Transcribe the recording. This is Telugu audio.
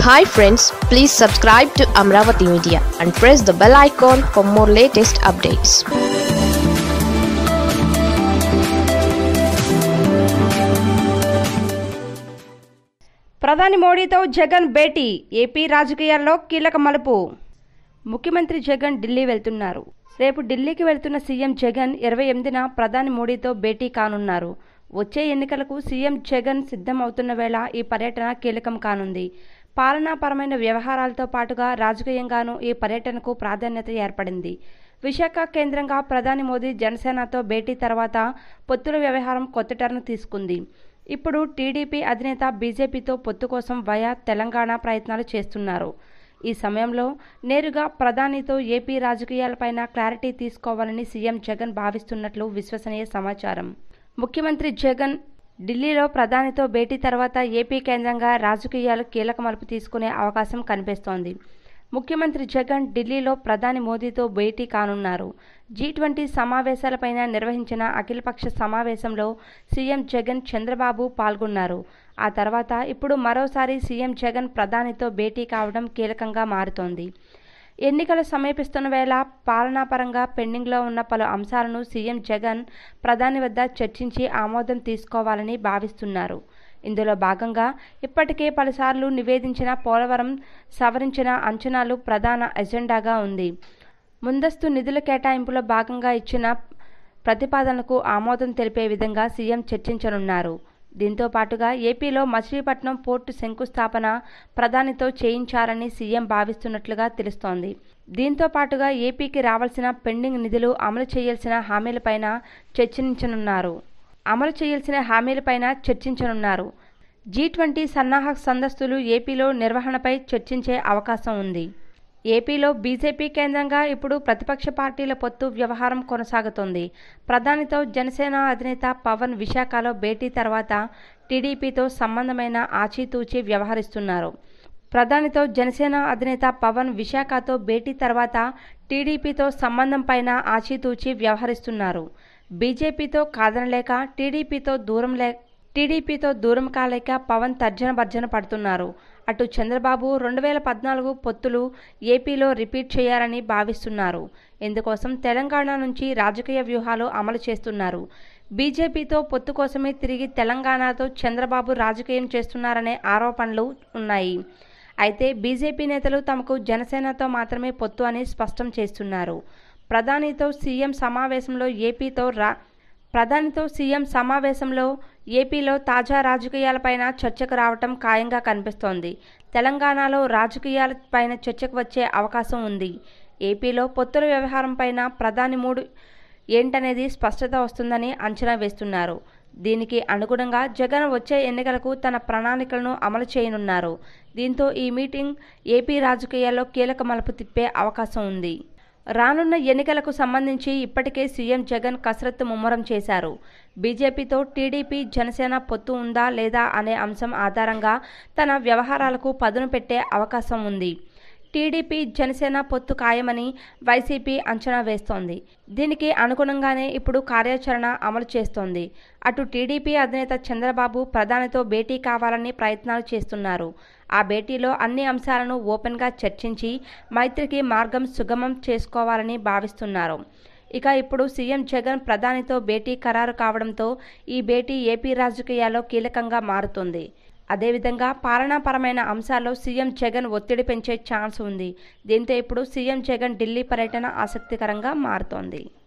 hi friends please subscribe to Amaravati media and press the bell icon for more latest updates ప్రధాని మోడీతో జగన్ భేటీ ఏపీ రాజకీయాల్లో కీలక మలుపు ముఖ్యమంత్రి జగన్ ఢిల్లీ వెళ్తున్నారు రేపు ఢిల్లీకి వెళ్తున్న సీఎం జగన్ ఇరవై ఎనిమిదిన ప్రధాని మోడీతో భేటీ కానున్నారు వచ్చే ఎన్నికలకు సీఎం జగన్ సిద్ధం అవుతున్న వేళ ఈ పర్యటన కీలకం కానుంది పాలనాపరమైన వ్యవహారాలతో పాటుగా రాజకీయంగానూ ఈ పర్యటనకు ప్రాధాన్యత ఏర్పడింది విశాఖ కేంద్రంగా ప్రధాని మోదీ జనసేనతో భేటీ తర్వాత పొత్తుల వ్యవహారం కొత్త టర్న్ తీసుకుంది ఇప్పుడు టీడీపీ అధినేత బీజేపీతో పొత్తు కోసం వయా తెలంగాణ ప్రయత్నాలు చేస్తున్నారు ఈ సమయంలో నేరుగా ప్రధానితో ఏపీ రాజకీయాలపైన క్లారిటీ తీసుకోవాలని సీఎం జగన్ భావిస్తున్నట్లు విశ్వసనీయ సమాచారం ముఖ్యమంత్రి జగన్ ఢిల్లీలో ప్రధానితో భేటీ తర్వాత ఏపీ కేంద్రంగా రాజకీయాలు కీలక మలుపు తీసుకునే అవకాశం కనిపిస్తోంది ముఖ్యమంత్రి జగన్ ఢిల్లీలో ప్రధాని మోదీతో భేటీ కానున్నారు జీ ట్వంటీ సమావేశాలపైన నిర్వహించిన అఖిలపక్ష సమావేశంలో సీఎం జగన్ చంద్రబాబు పాల్గొన్నారు ఆ తర్వాత ఇప్పుడు మరోసారి సీఎం జగన్ ప్రధానితో భేటీ కావడం కీలకంగా మారుతోంది ఎన్నికలు సమీపిస్తున్న వేళ పాలనాపరంగా పెండింగ్లో ఉన్న పలు అంశాలను సీఎం జగన్ ప్రధాని వద్ద చర్చించి ఆమోదం తీసుకోవాలని భావిస్తున్నారు ఇందులో భాగంగా ఇప్పటికే పలుసార్లు నివేదించిన పోలవరం సవరించిన అంచనాలు ప్రధాన ఎజెండాగా ఉంది ముందస్తు నిధుల కేటాయింపులో భాగంగా ఇచ్చిన ప్రతిపాదనకు ఆమోదం తెలిపే విధంగా సీఎం చర్చించనున్నారు దీంతో పాటుగా ఏపీలో మచిలీపట్నం పోర్టు శంకుస్థాపన ప్రధానితో చేయించాలని సీఎం భావిస్తున్నట్లుగా తెలుస్తోంది దీంతో పాటుగా ఏపీకి రావాల్సిన పెండింగ్ నిధులు అమలు చేయాల్సిన హామీలపైన చర్చించనున్నారు అమలు చేయాల్సిన హామీలపైన చర్చించనున్నారు జీ ట్వంటీ సన్నాహక సందస్తులు ఏపీలో నిర్వహణపై చర్చించే అవకాశం ఉంది ఏపీలో బీజేపీ కేంద్రంగా ఇప్పుడు ప్రతిపక్ష పార్టీల పొత్తు వ్యవహారం కొనసాగుతోంది ప్రధానితో జనసేన అధినేత పవన్ విశాఖలో భేటీ తర్వాత టీడీపీతో సంబంధమైన ఆచితూచి వ్యవహరిస్తున్నారు ప్రధానితో జనసేన అధినేత పవన్ విశాఖతో భేటీ తర్వాత టీడీపీతో సంబంధం పైన ఆచితూచి వ్యవహరిస్తున్నారు బీజేపీతో కాదనలేక టీడీపీతో దూరం లే టీడీపీతో దూరం కాలేక పవన్ తర్జన భర్జన పడుతున్నారు అటు చంద్రబాబు రెండు వేల పద్నాలుగు పొత్తులు ఏపీలో రిపీట్ చేయాలని భావిస్తున్నారు ఇందుకోసం తెలంగాణ నుంచి రాజకీయ వ్యూహాలు అమలు చేస్తున్నారు బీజేపీతో పొత్తు కోసమే తిరిగి తెలంగాణతో చంద్రబాబు రాజకీయం చేస్తున్నారనే ఆరోపణలు ఉన్నాయి అయితే బీజేపీ నేతలు తమకు జనసేనతో మాత్రమే పొత్తు అని స్పష్టం చేస్తున్నారు ప్రధానితో సీఎం సమావేశంలో ఏపీతో రా ప్రధానితో సీఎం సమావేశంలో ఏపీలో తాజా రాజకీయాలపైన చర్చకు రావటం ఖాయంగా కనిపిస్తోంది తెలంగాణలో రాజకీయాలపైన చర్చకు వచ్చే అవకాశం ఉంది ఏపీలో పొత్తుల వ్యవహారంపైన ప్రధాని మూడు ఏంటనేది స్పష్టత వస్తుందని అంచనా వేస్తున్నారు దీనికి అనుగుణంగా జగన్ వచ్చే ఎన్నికలకు తన ప్రణాళికలను అమలు చేయనున్నారు దీంతో ఈ మీటింగ్ ఏపీ రాజకీయాల్లో కీలక మలుపు తిప్పే అవకాశం ఉంది రానున్న ఎన్నికలకు సంబంధించి ఇప్పటికే సీఎం జగన్ కసరత్తు ముమ్మరం చేశారు బీజేపీతో టీడీపీ జనసేన పొత్తు ఉందా లేదా అనే అంశం ఆధారంగా తన వ్యవహారాలకు పదును పెట్టే అవకాశం ఉంది టీడీపీ జనసేన పొత్తు ఖాయమని వైసీపీ అంచనా వేస్తోంది దీనికి అనుగుణంగానే ఇప్పుడు కార్యాచరణ అమలు చేస్తోంది అటు టీడీపీ అధినేత చంద్రబాబు ప్రధానితో భేటీ కావాలని ప్రయత్నాలు చేస్తున్నారు ఆ భేటీలో అన్ని అంశాలను ఓపెన్గా చర్చించి మైత్రికి మార్గం సుగమం చేసుకోవాలని భావిస్తున్నారు ఇక ఇప్పుడు సీఎం జగన్ ప్రధానితో భేటీ ఖరారు కావడంతో ఈ భేటీ ఏపీ రాజకీయాల్లో కీలకంగా మారుతుంది అదేవిధంగా పాలనాపరమైన అంశాల్లో సీఎం జగన్ ఒత్తిడి పెంచే ఛాన్స్ ఉంది దీంతో ఇప్పుడు సీఎం జగన్ ఢిల్లీ పర్యటన ఆసక్తికరంగా మారుతోంది